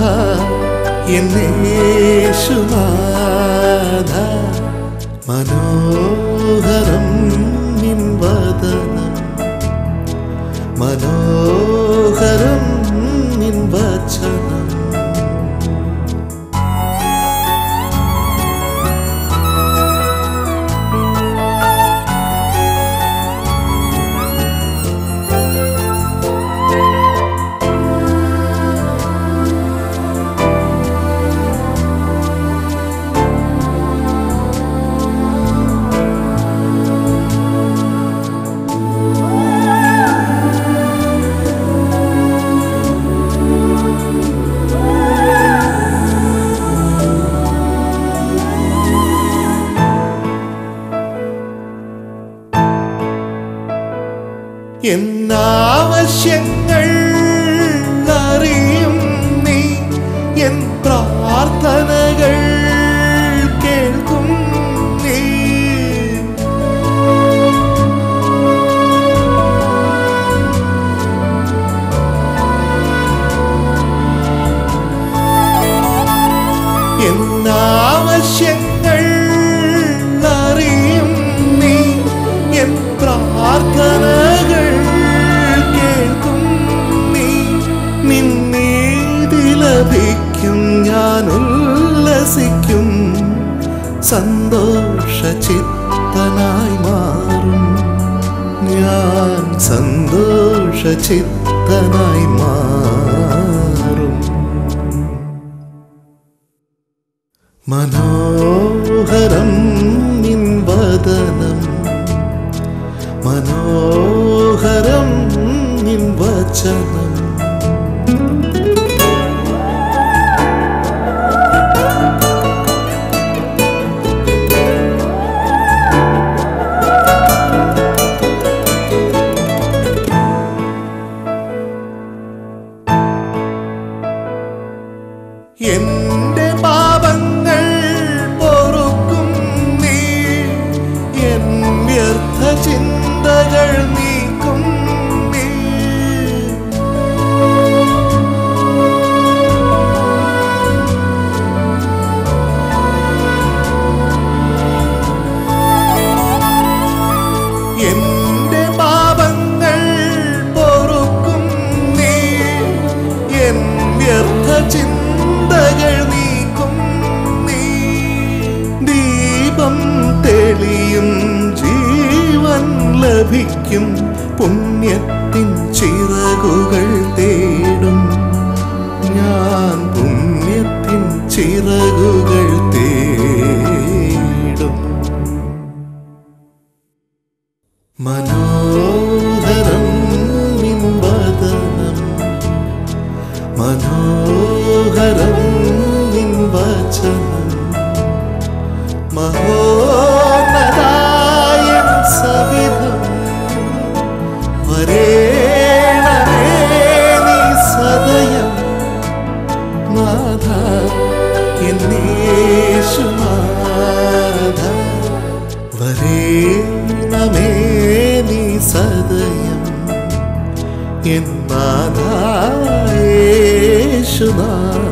എന്നേശുനാഥ മനോഹരം നിൻ വദനം മനോഹരം നിൻ വചനം എന്നാവശ്യങ്ങൾ അറിയും നീ എൻ പ്രാർത്ഥനകൾ കേൾക്കും നീ എന്നാവശ്യങ്ങൾ അറിയും നീ എൻ പ്രാർത്ഥനകൾ കേൾക്കും നീ നിന്നീതി ലഭിക്കും ഞാൻ ഉല്ലസിക്കും സന്തോഷ ചിത്തനായി മാറും ഞാൻ സന്തോഷ ചിത്തനായി മാറും മനോഹരം നിൻ വദനം മനോഹരം നിൻ വചനം എന്റെ പാപങ്ങൾ പൊറുക്കും നീ എൻ വ്യർത്ഥ ചിന്തകൾ നീക്കും നീ എന്റെ പാപങ്ങൾ പൊറുക്കും നീ എൻ വ്യർത്ഥ ചിന്തകൾ നീക്കും നീ ദീപം തെളിയും ജീവൻ ലഭിക്കും പുണ്യത്തിൻ ചിറകുകൾ തേടും ഞാൻ പുണ്യത്തിൻ ചിറകുകൾ തേടും മനോഹരം നിൻ വദനം മനോഹരം നിൻ വചനം മഹോന്നതായ സവിധം വരേണമേ നീ സദയം നാഥ എന്നേശുനാഥ വരേണമേ നീ സദയം എന്നാഥ യേശുനാഥ